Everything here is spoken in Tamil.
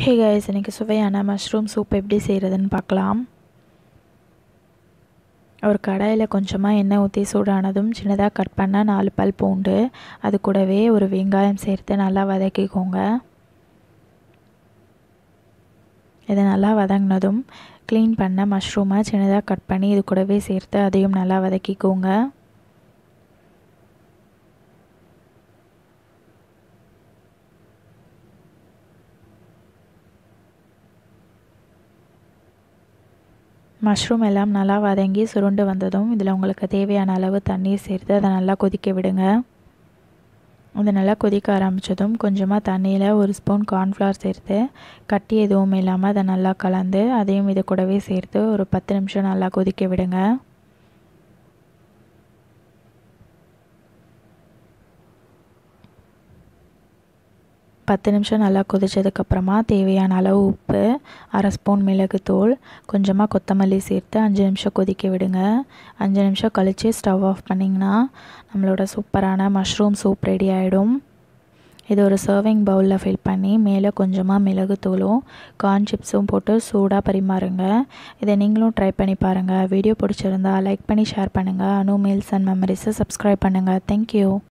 ஹே கைஸ் இன்றைக்கி சுவையான மஷ்ரூம் சூப் எப்படி செய்கிறதுன்னு பார்க்கலாம் ஒரு கடாயில் கொஞ்சமாக எண்ணெய் ஊற்றி சூடானதும் சின்னதாக கட் பண்ண நாலு பல் பூண்டு அது கூடவே ஒரு வெங்காயம் சேர்த்து நல்லா வதக்கிக்கோங்க இதை நல்லா வதங்கினதும் க்ளீன் பண்ண மஷ்ரூமை சின்னதாக கட் பண்ணி இது கூடவே சேர்த்து அதையும் நல்லா வதக்கிக்கோங்க மஷ்ரூம் எல்லாம் நல்லா வதங்கி சுருண்டு வந்ததும் இதில் உங்களுக்கு தேவையான அளவு தண்ணீர் சேர்த்து அதை நல்லா கொதிக்க விடுங்க அது நல்லா கொதிக்க ஆரம்பித்ததும் கொஞ்சமாக தண்ணியில் ஒரு ஸ்பூன் கார்ன்ஃப்ளவர் சேர்த்து கட்டி எதுவும் இல்லாமல் அதை நல்லா கலந்து அதையும் இது கூடவே சேர்த்து ஒரு பத்து நிமிஷம் நல்லா கொதிக்க விடுங்க பத்து நிமிஷம் நல்லா கொதித்ததுக்கப்புறமா தேவையான அளவு உப்பு அரை ஸ்பூன் மிளகுத்தூள் கொஞ்சமாக கொத்தமல்லி சேர்த்து அஞ்சு நிமிஷம் கொதிக்க விடுங்க அஞ்சு நிமிஷம் கழித்து ஸ்டவ் ஆஃப் பண்ணிங்கன்னா நம்மளோட சூப்பரான மஷ்ரூம் சூப் ரெடி ஆகிடும் இது ஒரு சர்விங் பவுலில் ஃபில் பண்ணி மேலே கொஞ்சமாக மிளகுத்தூளும் கார்ன் சிப்ஸும் போட்டு சூடாக பரிமாறுங்க இதை நீங்களும் ட்ரை பண்ணி பாருங்கள் வீடியோ பிடிச்சிருந்தா லைக் பண்ணி ஷேர் பண்ணுங்கள் அனு மீல்ஸ் அண்ட் மெமரிஸை சப்ஸ்கிரைப் பண்ணுங்கள் தேங்க்யூ